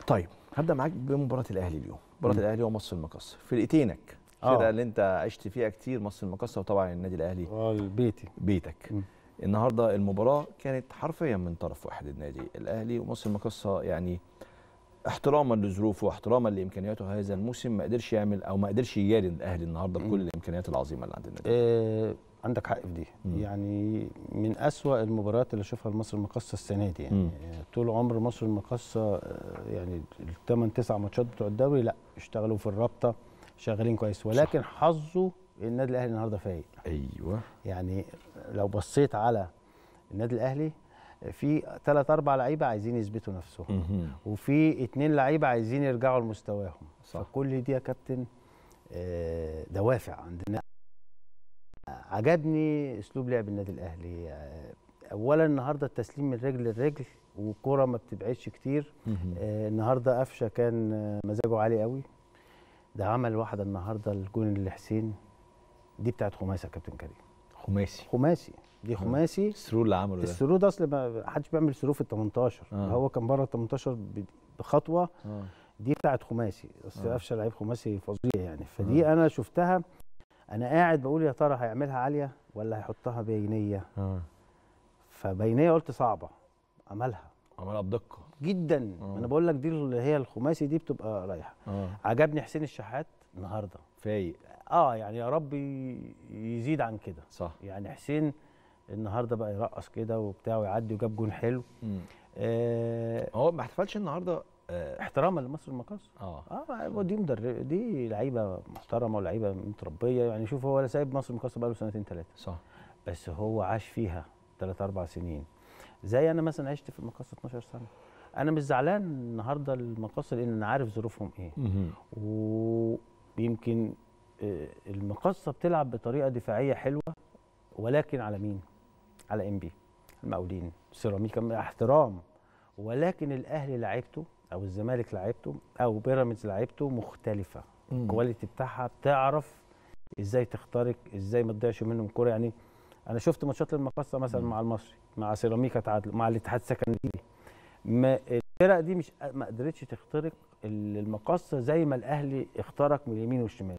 طيب هبدا معاك بمباراه الاهلي اليوم مباراه مم. الاهلي ومصر المقصه فرقتينك آه. الفرقه اللي انت عشت فيها كتير مصر المقصه وطبعا النادي الاهلي اه بيتي بيتك مم. النهارده المباراه كانت حرفيا من طرف واحد النادي الاهلي ومصر المقصه يعني احتراما لظروفه واحتراما لامكانياته هذا الموسم ما قدرش يعمل او ما قدرش يجاري الاهلي النهارده بكل الامكانيات العظيمه اللي عند النادي آه عندك حق في دي مم. يعني من أسوأ المباريات اللي اشوفها لمصر المقاصه السنه دي يعني مم. آه، طول عمر مصر المقاصه آه، يعني الثمان تسع ماتشات بتوع الدوري لا اشتغلوا في الرابطه شغالين كويس ولكن حظه النادي الاهلي النهارده فايق ايوه يعني لو بصيت على النادي الاهلي في ثلاث اربع لعيبه عايزين يثبتوا نفسهم مهم. وفي اتنين لعيبه عايزين يرجعوا لمستواهم صح. فكل دي يا كابتن آه، دوافع عندنا عجبني اسلوب لعب النادي الاهلي آه، اولا النهارده التسليم من رجل لرجل والكوره ما بتبعدش كتير مهم. آه، النهارده قفشه كان آه، مزاجه عالي قوي ده عمل واحده النهارده الجون اللي حسين دي بتاعت خماسي يا كابتن كريم خماسي خماسي دي خماسي السرور اللي عمله ده السرور ده اصل ما حدش بيعمل سرور في ال 18 آه. هو كان بره ال 18 ب- بخطوه اه دي بتاعت خماسي بس آه. قفشه لعيب خماسي فظيع يعني فدي انا شفتها انا قاعد بقول يا ترى هيعملها عاليه ولا هيحطها بينيه اه فبينيه قلت صعبه عملها عملها بدقه جدا آه. انا بقول لك دي اللي هي الخماسي دي بتبقى رايحه اه عجبني حسين الشحات النهارده فايق اه يعني يا رب ي- يزيد عن كده صح يعني حسين النهارده بقى يرقص كده وبتاع ويعدي وجاب جون حلو مم. آه هو ما احتفلش النهارده اه احتراما لمصر المقاصه اه اه هو دي مدرب دي لعيبه محترمه ولعيبه متربيه يعني شوف هو سايب مصر المقاصه بقاله سنتين ثلاثه صح بس هو عاش فيها ثلاث اربع سنين زي انا مثلا عشت في المقاصه 12 سنه انا مش زعلان النهارده المقاصه لان انا عارف ظروفهم ايه مهم. ويمكن آه، المقاصه بتلعب بطريقه دفاعيه حلوه ولكن على مين؟ على ام بي المقاولين سيراميكا مع احترام ولكن الاهلي لعيبته او الزمالك لعيبته او بيراميدز لعيبته مختلفه مم. الكواليتي بتاعها بتعرف ازاي تخترق ازاي ما تضيعش منهم كوره يعني انا شفت ماتشات المقاصه مثلا مم. مع المصري مع سيراميكا تعادل مع الاتحاد السكندري ما الفرق دي مش ما قدرتش تخترق المقاصه زي ما الاهلي اخترق من اليمين والشمال